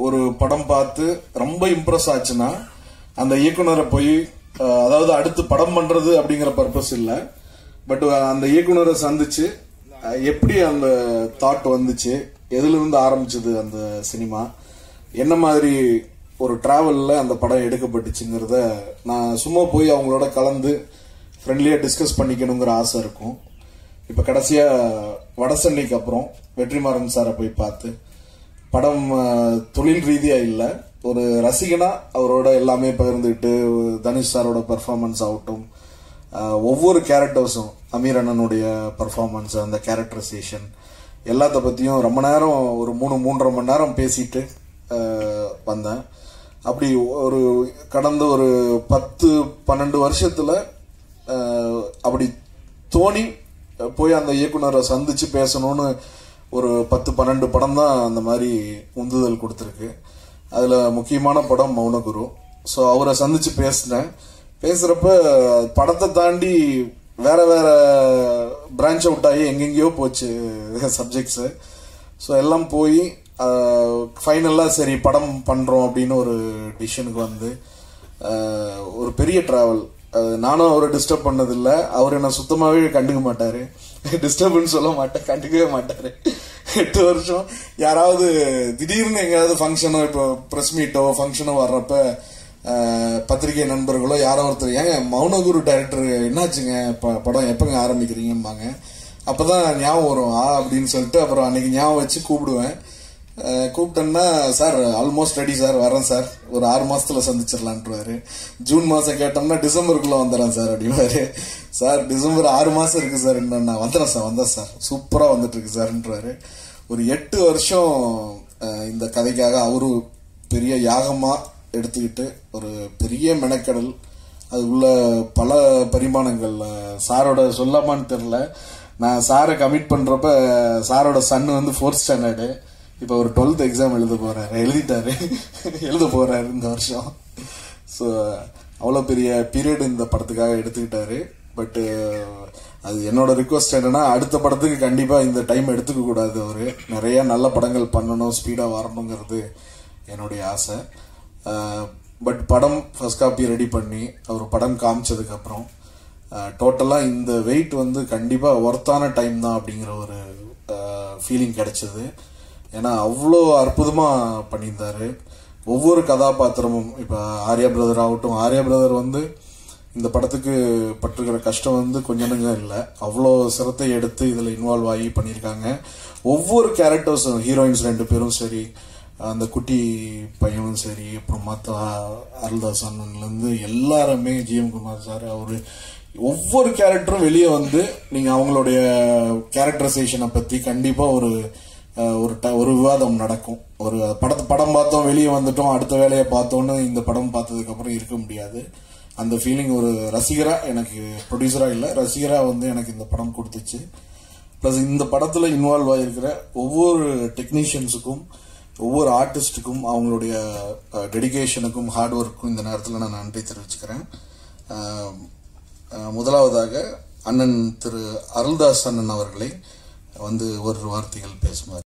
ஒரு படம் பார்த்து ரொம்ப இம்ப்ரெஸ் ஆச்சுன்னா அந்த இயக்குனரை போய் அஹ், அதாவது அடுத்து படம் பண்றது அப்படிங்கிற பர்பஸ் இல்ல பட் அந்த இயக்குனரை சந்திச்சு அஹ், எப்படி அந்த தாட் வந்துச்சு எதுல இருந்து ஆரம்பிச்சது அந்த சினிமா என்ன மாதிரி ஒரு டிராவல்ல அந்த படம் எடுக்கப்பட்டுச்சுங்கிறத நான் சும்மா போய் அவங்களோட கலந்து ஃப்ரெண்ட்லியா டிஸ்கஸ் பண்ணிக்கணுங்கிற ஆசை இருக்கும் இப்ப கடைசியா வடசென்னைக்கு அப்புறம் வெற்றிமாறன் சாரை போய் பார்த்து படம் அஹ், தொழில் ரீதியா இல்ல ஒரு ரசிகனா அவரோட எல்லாமே பகிர்ந்துட்டு தனுஷ் சாரோட பெர்ஃபார்மன்ஸ் ஆகட்டும் அஹ், ஒவ்வொரு கேரக்டர்ஸும் அமீர் அண்ணனுடைய பெர்ஃபார்மன்ஸ் அந்த கேரக்டரைசேஷன் எல்லாத்த பத்தியும் ரொம்ப நேரம் ஒரு மூணு மூன்றரை மணி நேரம் பேசிட்டு அஹ், வந்தேன் அப்படி ஒரு கடந்த ஒரு பத்து பன்னெண்டு வருஷத்துல அஹ், அப்படி தோணி போய் அந்த இயக்குனரை சந்திச்சு பேசணும்னு ஒரு பத்து பன்னெண்டு படம் தான் அந்த மாதிரி உந்துதல் கொடுத்துருக்கு அதுல முக்கியமான படம் மௌனகுரு ஸோ அவரை சந்திச்சு பேசினேன் பேசுறப்ப படத்தை தாண்டி வேற வேற பிரான்ச் அவுட் ஆகி எங்கெங்கேயோ போச்சு சப்ஜெக்ட்ஸ் ஸோ எல்லாம் போய் ஃபைனலாக சரி படம் பண்ணுறோம் அப்படின்னு ஒரு டிசிஷனுக்கு வந்து அஹ், ஒரு பெரிய டிராவல் நானும் அவரை டிஸ்டர்ப் பண்ணதில்லை அவர் என்ன சுத்தமாகவே கண்டுக்க மாட்டாரு டிஸ்டர்ப்னு சொல்ல மாட்டேன் கண்டுக்கவே மாட்டாரு எட்டு வருஷம் யாராவது திடீர்னு எங்கேயாவது ஃபங்க்ஷனோ இப்போ ப்ரெஸ் மீட்டோ ஃபங்க்ஷனோ வர்றப்ப அஹ், பத்திரிகை நண்பர்களோ யாரோ ஒருத்தர் ஏங்க மௌனகுரு டைரக்டர் என்னாச்சுங்க ப- படம் எப்பங்க ஆரம்பிக்கிறீங்கம்பாங்க அப்பதான் ஞாபகம் வரும் ஆ அப்படின்னு சொல்லிட்டு அப்புறம் அன்னைக்கு ஞாபகம் வச்சு கூப்பிடுவேன் அஹ், கூப்பிட்டேன்னா சார் ஆல்மோஸ்ட் ரெடி சார் வரேன் சார் ஒரு ஆறு மாசத்துல சந்திச்சிடலான்ட்டுருவாரு ஜூன் மாசம் கேட்டோம்னா டிசம்பருக்குள்ள வந்துடுறேன் சார் அப்படிவாரு சார் டிசம்பர் ஆறு மாசம் இருக்கு சார் இன்னும் நான் வந்துடுறேன் சார் வந்தேன் சார் சூப்பரா வந்துட்டு இருக்கு சார்ன்றாரு ஒரு எட்டு வருஷம் அஹ், இந்த கதைக்காக அவரு பெரிய யாகமா எடுத்துக்கிட்டு ஒரு பெரிய மெனக்கடல் அது உள்ள பல பரிமாணங்கள் அஹ், சாரோட சொல்லாமான்னு தெரியல நான் சாரை கமிட் பண்றப்ப சாரோட சன் வந்து ஃபோர்த் ஸ்டாண்டர்டு இப்போ ஒரு டுவெல்த் எக்ஸாம் எழுத போறாரு எழுதிட்டாரு எழுத போறாரு இந்த வருஷம் ஸோ அவ்வளோ பெரிய பீரியட் இந்த படத்துக்காக எடுத்துக்கிட்டாரு பட்டு அது என்னோட ரிக்வஸ்ட் என்னன்னா அடுத்த படத்துக்கு கண்டிப்பா இந்த டைம் எடுத்துக்க கூடாது அவரு நிறைய நல்ல படங்கள் பண்ணணும் ஸ்பீடா வரணுங்கிறது என்னுடைய ஆசை பட் படம் ஃபர்ஸ்ட் காப்பி ரெடி பண்ணி அவர் படம் காமிச்சதுக்கு அப்புறம் டோட்டலா இந்த வெயிட் வந்து கண்டிப்பா ஒர்த்தான டைம் தான் அப்படிங்கிற ஒரு ஃபீலிங் கிடைச்சது ஏன்னா அவ்வளோ அற்புதமா பண்ணியிருந்தாரு ஒவ்வொரு கதாபாத்திரமும் இப்ப ஆர்யா பிரதர் ஆகட்டும் ஆர்யா பிரதர் வந்து இந்த படத்துக்கு பட்டிருக்கிற கஷ்டம் வந்து கொஞ்சம் நெஞ்சம் இல்லை அவ்வளோ சிரத்தை எடுத்து இதில் இன்வால்வ் ஆகி பண்ணியிருக்காங்க ஒவ்வொரு கேரக்டர்ஸும் ஹீரோயின்ஸ் ரெண்டு பேரும் சரி அந்த குட்டி பையனும் சரி அப்புறம் மற்ற அருள்தாஸ் அண்ணன்லேருந்து எல்லாருமே ஜிஎம் குமார் சார் அவரு ஒவ்வொரு கேரக்டரும் வெளியே வந்து நீங்கள் அவங்களுடைய கேரக்டரைசேஷனை பற்றி கண்டிப்பாக ஒரு அஹ், ஒரு ட- ஒரு விவாதம் நடக்கும் ஒரு படத்தை படம் பார்த்தோம் வெளியே வந்துட்டோம் அடுத்த வேலையை பார்த்தோன்னு இந்த படம் பார்த்ததுக்கு அப்புறம் இருக்க முடியாது அந்த ஃபீலிங் ஒரு ரசிகரா எனக்கு ப்ரொடியூசரா இல்ல ரசிகரா வந்து எனக்கு இந்த படம் கொடுத்துச்சு ப்ளஸ் இந்த படத்துல இன்வால்வ் ஆகிருக்கிற ஒவ்வொரு டெக்னீஷியன்ஸுக்கும் ஒவ்வொரு ஆர்டிஸ்டுக்கும் அவங்களுடைய டெடிகேஷனுக்கும் ஹார்ட் ஒர்க்கும் இந்த நேரத்தில் நான் நன்றி தெரிவிச்சுக்கிறேன் அஹ், அஹ், முதலாவதாக அண்ணன் திரு அருள்தாஸ் அண்ணன் அவர்களை வந்து ஒரு வார்த்தைகள் பேசுமாறு